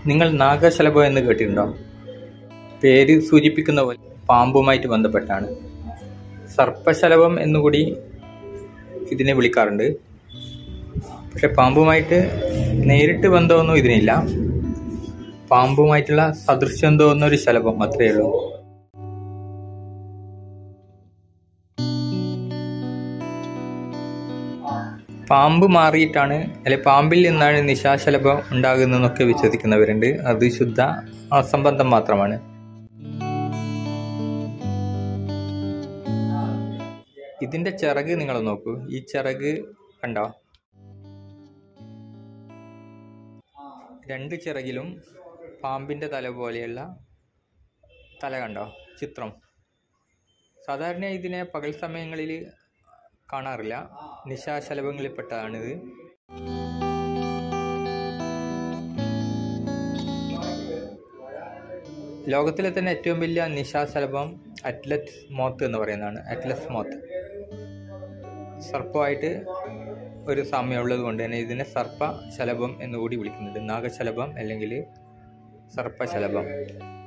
നിങ്ങൾ നാഗശലഭം എന്ന് കേട്ടിട്ടുണ്ടോ പേര് സൂചിപ്പിക്കുന്ന പോലെ പാമ്പുമായിട്ട് ബന്ധപ്പെട്ടാണ് സർപ്പശലഭം എന്നുകൂടി ഇതിനെ വിളിക്കാറുണ്ട് പക്ഷെ പാമ്പുമായിട്ട് നേരിട്ട് ബന്ധമൊന്നും ഇതിനില്ല പാമ്പുമായിട്ടുള്ള സദൃശ്യം തോന്നുന്ന ഒരു ശലഭം അത്രയേ ഉള്ളൂ പാമ്പ് മാറിയിട്ടാണ് അല്ലെ പാമ്പിൽ നിന്നാണ് നിശാശലഭം ഉണ്ടാകുന്നതെന്നൊക്കെ വിശ്വസിക്കുന്നവരുണ്ട് അത് ശുദ്ധ അസംബന്ധം മാത്രമാണ് ഇതിന്റെ ചിറക് നിങ്ങൾ നോക്കൂ ഈ ചിറക് കണ്ടോ രണ്ട് ചിറകിലും പാമ്പിന്റെ തല പോലെയുള്ള തല കണ്ടോ ചിത്രം സാധാരണ ഇതിനെ പകൽ സമയങ്ങളിൽ കാണാറില്ല നിശാശലഭങ്ങളിൽപ്പെട്ടതാണിത് ലോകത്തിലെ തന്നെ ഏറ്റവും വലിയ നിശാശലഭം അറ്റ്ലറ്റ് മോത്ത് എന്ന് പറയുന്നതാണ് അറ്റ്ലസ് മോത്ത് സർപ്പമായിട്ട് ഒരു സാമ്യമുള്ളത് കൊണ്ട് തന്നെ ഇതിനെ സർപ്പ ശലഭം എന്നുകൂടി വിളിക്കുന്നുണ്ട് നാഗശലഭം അല്ലെങ്കിൽ സർപ്പശലഭം